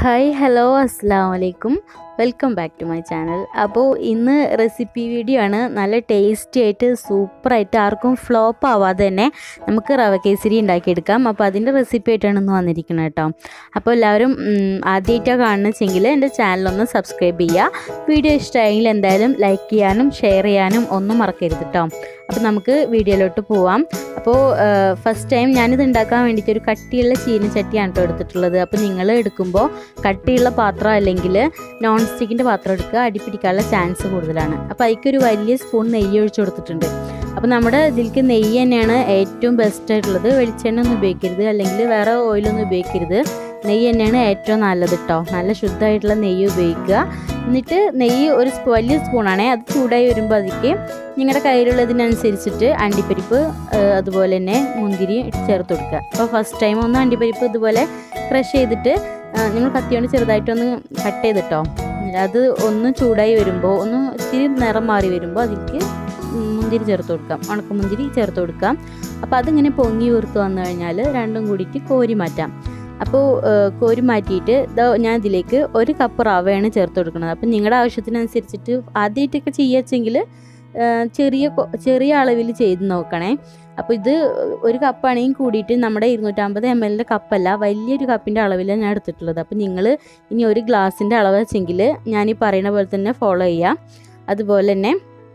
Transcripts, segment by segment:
hi hello അസ്സാം വലൈക്കും welcome back to my channel അപ്പോൾ ഇന്ന് റെസിപ്പി വീഡിയോ ആണ് നല്ല ടേസ്റ്റി ആയിട്ട് സൂപ്പറായിട്ട് ആർക്കും ഫ്ലോപ്പ് ആവാതെ തന്നെ നമുക്ക് റവ കേസരി ഉണ്ടാക്കിയെടുക്കാം അപ്പോൾ അതിൻ്റെ റെസിപ്പി ആയിട്ടാണ് ഇന്ന് വന്നിരിക്കുന്നത് കേട്ടോ അപ്പോൾ എല്ലാവരും ആദ്യമായിട്ടാണ് കാണുന്നതെങ്കിൽ എൻ്റെ ചാനലൊന്ന് സബ്സ്ക്രൈബ് ചെയ്യുക വീഡിയോ ഇഷ്ടമായെങ്കിൽ എന്തായാലും ലൈക്ക് ചെയ്യാനും ഷെയർ ചെയ്യാനും ഒന്നും മറക്കരുത് കേട്ടോ അപ്പോൾ നമുക്ക് വീഡിയോയിലോട്ട് പോവാം അപ്പോൾ ഫസ്റ്റ് ടൈം ഞാനിത് ഉണ്ടാക്കാൻ വേണ്ടിയിട്ട് ഒരു കട്ടിയുള്ള ചീനച്ചട്ടിയാണ് കേട്ടോ എടുത്തിട്ടുള്ളത് അപ്പോൾ നിങ്ങൾ എടുക്കുമ്പോൾ കട്ടിയുള്ള പാത്രം അല്ലെങ്കിൽ നോൺ സ്റ്റിക്കിൻ്റെ പാത്രം എടുക്കുക അടിപ്പിടിക്കാനുള്ള ചാൻസ് കൂടുതലാണ് അപ്പോൾ അതിക്കൊരു വലിയ സ്പൂൺ നെയ്യ് ഒഴിച്ചു കൊടുത്തിട്ടുണ്ട് അപ്പോൾ നമ്മുടെ ഇതിലേക്ക് നെയ്യ് തന്നെയാണ് ഏറ്റവും ബെസ്റ്റ് ആയിട്ടുള്ളത് വെളിച്ചെണ്ണ ഒന്നും ഉപയോഗിക്കരുത് അല്ലെങ്കിൽ വേറെ ഓയിലൊന്നും ഉപയോഗിക്കരുത് നെയ്യ് തന്നെയാണ് ഏറ്റവും നല്ലത് കേട്ടോ നല്ല ശുദ്ധമായിട്ടുള്ള നെയ്യ് ഉപയോഗിക്കുക എന്നിട്ട് നെയ്യ് ഒരു വലിയ സ്പൂണാണേ അത് ചൂടായി വരുമ്പോൾ അതിലേക്ക് നിങ്ങളുടെ കയ്യിലുള്ളതിനനുസരിച്ചിട്ട് അണ്ടിപ്പരിപ്പ് അതുപോലെ തന്നെ മുന്തിരി ചേർത്ത് കൊടുക്കുക അപ്പോൾ ഫസ്റ്റ് ടൈം ഒന്ന് അണ്ടിപ്പരിപ്പ് ഇതുപോലെ ക്രഷ് ചെയ്തിട്ട് നിങ്ങൾ കത്തിയോണ്ട് ചെറുതായിട്ടൊന്ന് കട്ട് ചെയ്തിട്ടോ അത് ഒന്ന് ചൂടായി വരുമ്പോൾ ഒന്ന് ഇത്തിരി നിറം മാറി വരുമ്പോൾ അതിലേക്ക് മുന്തിരി ചേർത്ത് കൊടുക്കാം ഉണക്കമുന്തിരി ചേർത്ത് കൊടുക്കാം അപ്പോൾ അതിങ്ങനെ പൊങ്ങി വീർത്ത് വന്നു കഴിഞ്ഞാൽ രണ്ടും കൂടിയിട്ട് കോരി മാറ്റാം അപ്പോൾ കോരി മാറ്റിയിട്ട് ഞാൻ ഇതിലേക്ക് ഒരു കപ്പ് റവയാണ് ചേർത്ത് കൊടുക്കുന്നത് അപ്പം നിങ്ങളുടെ ആവശ്യത്തിനനുസരിച്ചിട്ട് ആദ്യമായിട്ടൊക്കെ ചെയ്യുകയെങ്കിൽ ചെറിയ ചെറിയ അളവിൽ ചെയ്ത് നോക്കണേ അപ്പോൾ ഇത് ഒരു കപ്പാണെങ്കിൽ കൂടിയിട്ട് നമ്മുടെ ഇരുന്നൂറ്റമ്പത് എം എല്ലിൻ്റെ കപ്പല്ല വലിയൊരു കപ്പിൻ്റെ അളവിലാണ് ഞാൻ എടുത്തിട്ടുള്ളത് അപ്പോൾ നിങ്ങൾ ഇനി ഒരു ഗ്ലാസിൻ്റെ അളവ് വെച്ചെങ്കിൽ ഞാൻ ഈ പറയുന്ന പോലെ തന്നെ ഫോളോ ചെയ്യുക അതുപോലെ തന്നെ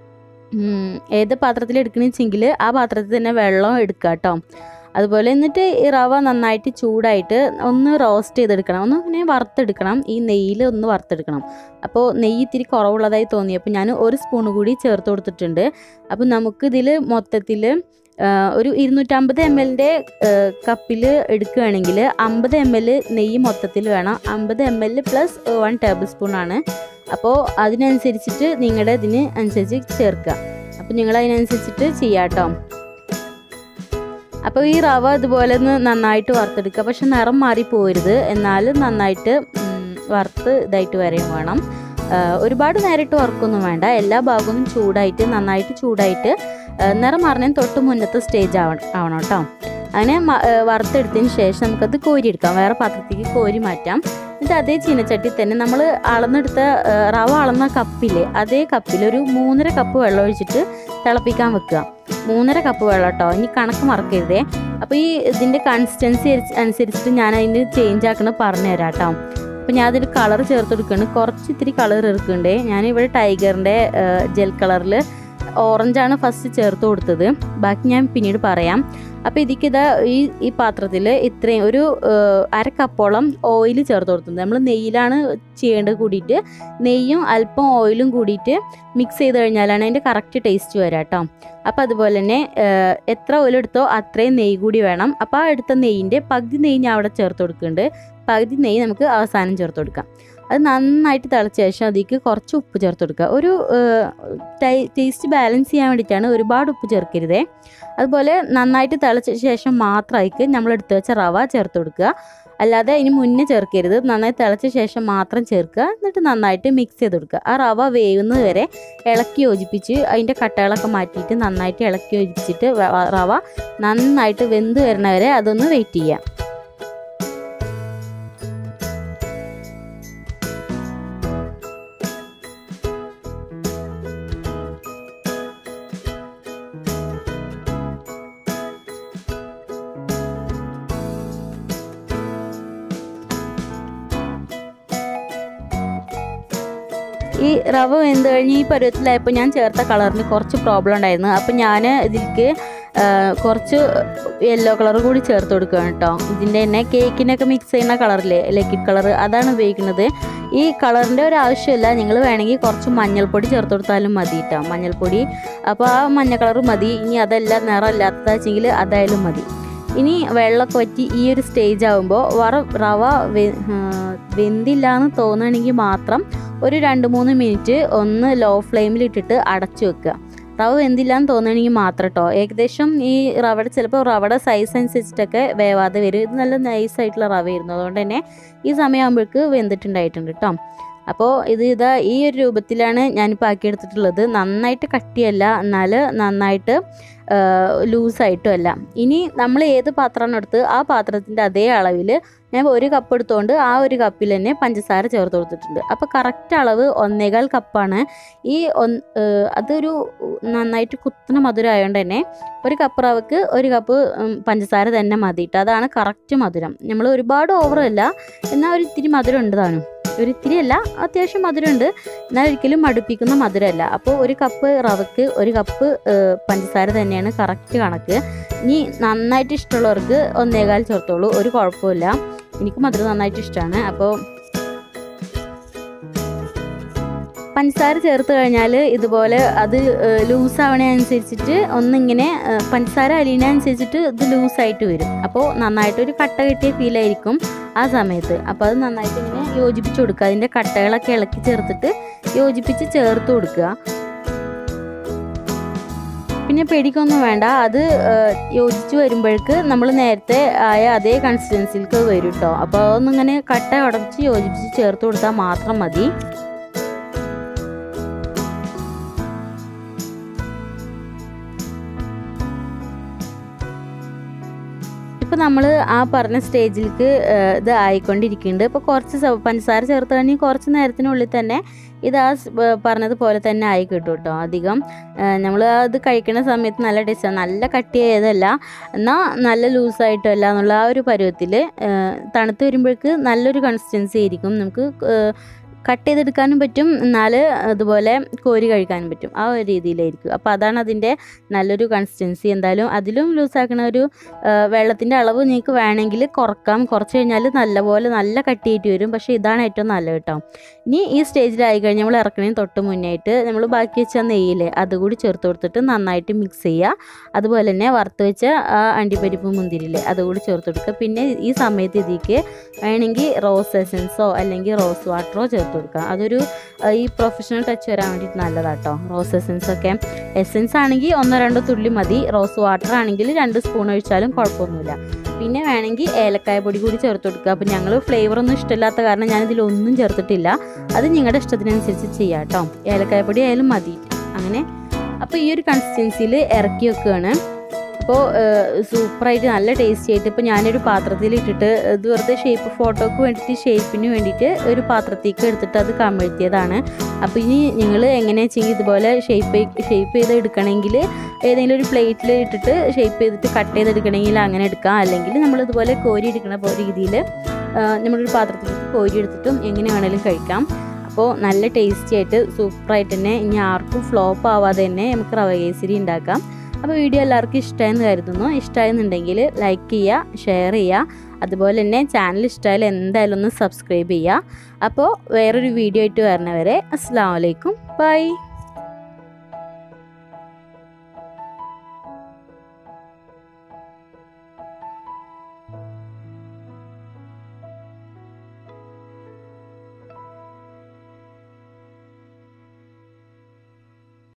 ഏത് പാത്രത്തിൽ എടുക്കണമെന്ന് ആ പാത്രത്തിൽ തന്നെ വെള്ളം എടുക്കുക കേട്ടോ അതുപോലെ എന്നിട്ട് ഈ റവ നന്നായിട്ട് ചൂടായിട്ട് ഒന്ന് റോസ്റ്റ് ചെയ്തെടുക്കണം ഒന്ന് ഇങ്ങനെ വറുത്തെടുക്കണം ഈ നെയ്യിൽ ഒന്ന് വറുത്തെടുക്കണം അപ്പോൾ നെയ്യ് ഇത്തിരി കുറവുള്ളതായി തോന്നി അപ്പോൾ ഞാൻ ഒരു സ്പൂൺ കൂടി ചേർത്ത് കൊടുത്തിട്ടുണ്ട് അപ്പോൾ നമുക്കിതിൽ മൊത്തത്തിൽ ഒരു ഇരുന്നൂറ്റമ്പത് എം എല്ലിൻ്റെ കപ്പിൽ എടുക്കുകയാണെങ്കിൽ അമ്പത് എം എൽ നെയ്യ് മൊത്തത്തിൽ വേണം അമ്പത് M L plus one tablespoon ആണ് അപ്പോൾ അതിനനുസരിച്ചിട്ട് നിങ്ങളുടെ ഇതിന് അനുസരിച്ച് ചേർക്കുക അപ്പോൾ നിങ്ങൾ അതിനനുസരിച്ചിട്ട് ചെയ്യാം കേട്ടോ അപ്പോൾ ഈ റവ ഇതുപോലെ ഒന്ന് നന്നായിട്ട് വറുത്തെടുക്കുക പക്ഷെ നിറം മാറി പോരുത് എന്നാലും നന്നായിട്ട് വറുത്ത് ഇതായിട്ട് വരെയും വേണം ഒരുപാട് നേരിട്ട് വറുക്കൊന്നും വേണ്ട എല്ലാ ഭാഗവും ചൂടായിട്ട് നന്നായിട്ട് ചൂടായിട്ട് നിറം മാറുന്നതിന് തൊട്ട് മുന്നത്തെ സ്റ്റേജ് ആവണം ആവണം കേട്ടോ അങ്ങനെ വറുത്തെടുത്തതിന് ശേഷം നമുക്കത് കോരിയെടുക്കാം വേറെ പാത്രത്തേക്ക് കോരി മാറ്റാം എന്നിട്ട് അതേ ചീനച്ചട്ടി തന്നെ നമ്മൾ അളന്നെടുത്ത റവ അളന്ന കപ്പില്ലേ അതേ കപ്പിൽ ഒരു മൂന്നര കപ്പ് വെള്ളം ഒഴിച്ചിട്ട് തിളപ്പിക്കാൻ വെക്കുക മൂന്നര കപ്പ് വെള്ളം കേട്ടോ ഇനി കണക്ക് മറക്കരുതേ അപ്പോൾ ഈ ഇതിൻ്റെ കൺസിസ്റ്റൻസി അനുസരിച്ചിട്ട് ഞാൻ അതിന് ചേഞ്ച് ആക്കണ പറഞ്ഞു തരാം കേട്ടോ അപ്പോൾ ഞാൻ അതിൽ കളർ ചേർത്ത് കൊടുക്കുകയാണ് കുറച്ച് ഇത്തിരി കളർ എടുക്കുന്നുണ്ട് ഞാനിവിടെ ടൈഗറിൻ്റെ ജെൽ കളറിൽ ഓറഞ്ചാണ് ഫസ്റ്റ് ചേർത്ത് കൊടുത്തത് ബാക്കി ഞാൻ പിന്നീട് പറയാം അപ്പോൾ ഇതിക്ക് ഇതാ ഈ ഈ പാത്രത്തിൽ ഇത്രയും ഒരു അര കപ്പോളം ഓയിൽ ചേർത്ത് കൊടുത്തത് നമ്മൾ നെയ്യിലാണ് ചെയ്യേണ്ടത് കൂടിയിട്ട് നെയ്യും അല്പം ഓയിലും കൂടിയിട്ട് മിക്സ് ചെയ്ത് കഴിഞ്ഞാലാണ് അതിൻ്റെ കറക്റ്റ് ടേസ്റ്റ് വരിക കേട്ടോ അപ്പോൾ അതുപോലെ തന്നെ എത്ര ഓയിൽ എടുത്തോ അത്രയും നെയ്യ് കൂടി വേണം അപ്പോൾ ആ എടുത്ത നെയ്യിൻ്റെ പകുതി നെയ്യ് ഞാൻ അവിടെ ചേർത്ത് കൊടുക്കുന്നുണ്ട് പകുതി നെയ്യ് നമുക്ക് അവസാനം ചേർത്ത് കൊടുക്കാം അത് നന്നായിട്ട് തിളച്ച ശേഷം അതിലേക്ക് കുറച്ച് ഉപ്പ് ചേർത്ത് കൊടുക്കുക ഒരു ടേസ്റ്റ് ബാലൻസ് ചെയ്യാൻ വേണ്ടിയിട്ടാണ് ഒരുപാട് ഉപ്പ് ചേർക്കരുതേ അതുപോലെ നന്നായിട്ട് തിളച്ച ശേഷം മാത്രമായിട്ട് നമ്മൾ എടുത്തു വെച്ച റവ ചേർത്ത് കൊടുക്കുക അല്ലാതെ ഇനി മുന്നേ ചേർക്കരുത് നന്നായി തിളച്ച ശേഷം മാത്രം ചേർക്കുക എന്നിട്ട് നന്നായിട്ട് മിക്സ് ചെയ്ത് കൊടുക്കുക ആ റവ വേവുന്നത് വരെ ഇളക്കി യോജിപ്പിച്ച് അതിൻ്റെ കട്ടകളൊക്കെ മാറ്റിയിട്ട് നന്നായിട്ട് ഇളക്കി യോജിപ്പിച്ചിട്ട് റവ നന്നായിട്ട് വെന്ത് വരണവരെ അതൊന്ന് വെയിറ്റ് ചെയ്യാം ഈ റവ വെന്ത് കഴിഞ്ഞ് ഈ പരുവത്തിലായപ്പോൾ ഞാൻ ചേർത്ത കളറിന് കുറച്ച് പ്രോബ്ലം ഉണ്ടായിരുന്നു അപ്പോൾ ഞാൻ ഇതിലേക്ക് കുറച്ച് യെല്ലോ കളർ കൂടി ചേർത്ത് കൊടുക്കുകയാണ് കേട്ടോ ഇതിൻ്റെ തന്നെ കേക്കിനൊക്കെ മിക്സ് ചെയ്യുന്ന കളറില്ലേ ലിക്വിഡ് കളർ അതാണ് ഉപയോഗിക്കുന്നത് ഈ കളറിൻ്റെ ഒരു ആവശ്യമില്ല നിങ്ങൾ വേണമെങ്കിൽ കുറച്ച് മഞ്ഞൾപ്പൊടി ചേർത്ത് കൊടുത്താലും മതി കേട്ടോ മഞ്ഞൾപ്പൊടി അപ്പോൾ ആ മഞ്ഞ കളർ മതി ഇനി അതല്ല നിറമില്ലാത്തതാ വെച്ചെങ്കിൽ അതായാലും മതി ഇനി വെള്ളമൊക്കെ വറ്റി ഈ ഒരു സ്റ്റേജ് ആകുമ്പോൾ വറ റവ വെന്തില്ല എന്ന് തോന്നുകയാണെങ്കിൽ മാത്രം ഒരു രണ്ട് മൂന്ന് മിനിറ്റ് ഒന്ന് ലോ ഫ്ലെയിമിൽ ഇട്ടിട്ട് അടച്ചു വെക്കുക റവ വെന്തില്ല എന്ന് തോന്നുകയാണെങ്കിൽ മാത്രം കേട്ടോ ഏകദേശം ഈ റവയുടെ ചിലപ്പോൾ റവയുടെ സൈസ് അനുസരിച്ചിട്ടൊക്കെ വേവാതെ വരും ഇത് നല്ല നൈസായിട്ടുള്ള റവയായിരുന്നു അതുകൊണ്ട് തന്നെ ഈ സമയമാകുമ്പോഴേക്ക് വെന്തിട്ടുണ്ടായിട്ടുണ്ട് കേട്ടോ അപ്പോൾ ഇത് ഇതാ ഈ ഒരു രൂപത്തിലാണ് ഞാനിപ്പോൾ ആക്കിയെടുത്തിട്ടുള്ളത് നന്നായിട്ട് കട്ടിയല്ല എന്നാൽ നന്നായിട്ട് ലൂസായിട്ടും അല്ല ഇനി നമ്മൾ ഏത് പാത്രമാണ് എടുത്ത് ആ പാത്രത്തിൻ്റെ അതേ അളവിൽ ഞാൻ ഒരു കപ്പ് എടുത്തുകൊണ്ട് ആ ഒരു കപ്പിൽ തന്നെ പഞ്ചസാര ചേർത്ത് കൊടുത്തിട്ടുണ്ട് അപ്പോൾ കറക്റ്റ് അളവ് ഒന്നേകാൽ കപ്പാണ് ഈ ഒന്ന് ഏഹ് അതൊരു നന്നായിട്ട് കുത്തണ മധുരം ആയതുകൊണ്ട് തന്നെ ഒരു കപ്പ് റവക്ക് ഒരു കപ്പ് ഉം, പഞ്ചസാര തന്നെ മതിയിട്ട് അതാണ് കറക്റ്റ് മധുരം നമ്മൾ ഒരുപാട് ഓവറല്ല എന്നാൽ ഒരു ഇത്തിരി മധുരം ഉണ്ട് താനും ഒരു ഇത്തിരി അല്ല അത്യാവശ്യം മധുരമുണ്ട് എന്നാൽ ഒരിക്കലും മടുപ്പിക്കുന്ന മധുരമല്ല അപ്പോൾ ഒരു കപ്പ് റവക്ക് ഒരു കപ്പ് ഏഹ്, പഞ്ചസാര തന്നെയാണ് കറക്റ്റ് കണക്ക് ഇനി നന്നായിട്ട് ഇഷ്ടമുള്ളവർക്ക് ഒന്നേകാൽ ചേർത്തോളൂ ഒരു കുഴപ്പമില്ല എനിക്ക് മധുരം നന്നായിട്ട് ഇഷ്ടമാണ് അപ്പോൾ പഞ്ചസാര ചേർത്ത് കഴിഞ്ഞാൽ ഇതുപോലെ അത് ലൂസ് ആവണതനുസരിച്ചിട്ട് ഒന്നിങ്ങനെ ഏഹ്, പഞ്ചസാര അലിയണതനുസരിച്ചിട്ട് ഇത് ലൂസായിട്ട് വരും അപ്പോൾ നന്നായിട്ടൊരു കട്ട കെട്ടിയ ഫീലായിരിക്കും ആ സമയത്ത് അപ്പോൾ അത് നന്നായിട്ട് ഇങ്ങനെ യോജിപ്പിച്ച് കൊടുക്കുക അതിൻ്റെ കട്ടകളൊക്കെ ഇളക്കി ചേർത്തിട്ട് യോജിപ്പിച്ച് ചേർത്ത് കൊടുക്കുക പിന്നെ പേടിക്കൊന്നും വേണ്ട അത് ഏഹ്, യോജിച്ച് വരുമ്പോഴേക്ക് നമ്മൾ നേരത്തെ ആയ അതേ കൺസിസ്റ്റൻസിലേക്ക് വരും കേട്ടോ അപ്പോൾ അതൊന്നിങ്ങനെ കട്ട ഉടച്ച് യോജിപ്പിച്ച് ചേർത്ത് കൊടുത്താൽ മാത്രം മതി ഇപ്പോൾ നമ്മൾ ആ പറഞ്ഞ സ്റ്റേജിലേക്ക് ഇത് ആയിക്കൊണ്ടിരിക്കുന്നുണ്ട് ഇപ്പോൾ കുറച്ച് സ- പഞ്ചസാര ചേർത്ത് കഴിഞ്ഞാൽ കുറച്ച് നേരത്തിനുള്ളിൽ തന്നെ ഇത് ആ സ്- ഏ, പറഞ്ഞതുപോലെ തന്നെ ആയി കിട്ടും കേട്ടോ അധികം നമ്മൾ അത് കഴിക്കുന്ന സമയത്ത് നല്ല ടേസ്റ്റാണ് നല്ല കട്ടിയായതല്ല എന്നാൽ നല്ല ലൂസായിട്ടല്ല എന്നുള്ള ആ ഒരു പരുവത്തിൽ തണുത്ത് വരുമ്പോഴേക്ക് നല്ലൊരു കൺസിസ്റ്റൻസി ആയിരിക്കും നമുക്ക് കട്ട് ചെയ്തെടുക്കാനും പറ്റും എന്നാൽ അതുപോലെ കോരി കഴിക്കാനും പറ്റും ആ ഒരു രീതിയിലായിരിക്കും അപ്പോൾ അതാണ് അതിൻ്റെ നല്ലൊരു കൺസിസ്റ്റൻസി എന്തായാലും അതിലും ലൂസാക്കണ ഒരു വെള്ളത്തിൻ്റെ അളവ് നിങ്ങൾക്ക് വേണമെങ്കിൽ കുറക്കാം കുറച്ച് കഴിഞ്ഞാൽ നല്ലപോലെ നല്ല കട്ടിയായിട്ട് വരും പക്ഷേ ഇതാണ് ഏറ്റവും നല്ലത് കേട്ടോ ഇനി ഈ സ്റ്റേജിലായി കഴിഞ്ഞാൽ നമ്മൾ ഇറക്കണതിന് തൊട്ട് മുന്നായിട്ട് നമ്മൾ ബാക്കി വെച്ച നെയ്യില്ലേ അതുകൂടി ചേർത്ത് കൊടുത്തിട്ട് നന്നായിട്ട് മിക്സ് ചെയ്യുക അതുപോലെ തന്നെ വറുത്ത് വെച്ച ആ അണ്ടിപ്പരിപ്പ് മുന്തിരിയില്ലേ അതുകൂടി ചേർത്ത് കൊടുക്കുക പിന്നെ ഈ സമയത്ത് ഇതിലേക്ക് വേണമെങ്കിൽ റോസ് എസൻസോ അല്ലെങ്കിൽ റോസ് വാട്ടറോ ചേർത്ത് കൊടുക്കുക അതൊരു ആ, ഈ പ്രൊഫഷണൽ ടച്ച് വരാൻ വേണ്ടിയിട്ട് നല്ലതാട്ടോ റോസ് എസൻസ് ഒക്കെ എസൻസ് ആണെങ്കിൽ ഒന്നോ രണ്ടോ തുള്ളി മതി റോസ് വാട്ടർ ആണെങ്കിൽ രണ്ട് സ്പൂൺ ഒഴിച്ചാലും കുഴപ്പമൊന്നുമില്ല പിന്നെ വേണമെങ്കിൽ ഏലക്കായ പൊടി കൂടി ചേർത്ത് കൊടുക്കുക അപ്പോൾ ഞങ്ങൾ ഫ്ലേവർ ഒന്നും ഇഷ്ടമില്ലാത്ത കാരണം ഞാൻ ഇതിലൊന്നും ചേർത്തിട്ടില്ല അത് നിങ്ങളുടെ ഇഷ്ടത്തിനനുസരിച്ച് ചെയ്യാം കേട്ടോ ഏലക്കായ പൊടി ആയാലും മതി അങ്ങനെ അപ്പോൾ ഈ ഒരു കൺസിസ്റ്റൻസിയിൽ ഇറക്കി വെക്കുകയാണ് അപ്പോൾ സൂപ്പറായിട്ട് നല്ല ടേസ്റ്റി ആയിട്ട് ഇപ്പോൾ ഞാനൊരു പാത്രത്തിൽ ഇട്ടിട്ട് ഇത് വെറുതെ ഷേപ്പ് ഫോട്ടോക്ക് വേണ്ടിയിട്ട് ഷേപ്പിന് വേണ്ടിയിട്ട് ഒരു പാത്രത്തേക്ക് എടുത്തിട്ട് അത് കമഴ്ത്തിയതാണ് അപ്പോൾ ഇനി നിങ്ങൾ എങ്ങനെ ചെയ്യും ഇതുപോലെ ഷേപ്പ് ഷേപ്പ് ചെയ്ത് എടുക്കണമെങ്കിൽ ഏതെങ്കിലും ഒരു പ്ലേറ്റിൽ ഇട്ടിട്ട് ഷേപ്പ് ചെയ്തിട്ട് കട്ട് ചെയ്തെടുക്കണമെങ്കിൽ അങ്ങനെ എടുക്കാം അല്ലെങ്കിൽ നമ്മൾ ഇതുപോലെ കോരി എടുക്കുന്ന പോ- രീതിയിൽ നമ്മളൊരു പാത്രത്തിലേക്ക് കോരി എടുത്തിട്ടും എങ്ങനെ വേണമെങ്കിലും കഴിക്കാം അപ്പോൾ നല്ല ടേസ്റ്റി ആയിട്ട് സൂപ്പറായിട്ട് തന്നെ ഇനി ആർക്കും ഫ്ലോപ്പ് ആവാതെ തന്നെ നമുക്ക് റവ കേസരി ഉണ്ടാക്കാം അപ്പോൾ വീഡിയോ എല്ലാവർക്കും ഇഷ്ടമായെന്ന് കരുതുന്നു ഇഷ്ടമായെന്നുണ്ടെങ്കിൽ ലൈക്ക് ചെയ്യുക ഷെയർ ചെയ്യുക അതുപോലെ തന്നെ ചാനൽ ഇഷ്ടമായാലും എന്തായാലും ഒന്ന് സബ്സ്ക്രൈബ് ചെയ്യുക അപ്പോൾ വേറൊരു വീഡിയോ ആയിട്ട് വരണവരെ അസ്സാം വലൈക്കും ബൈ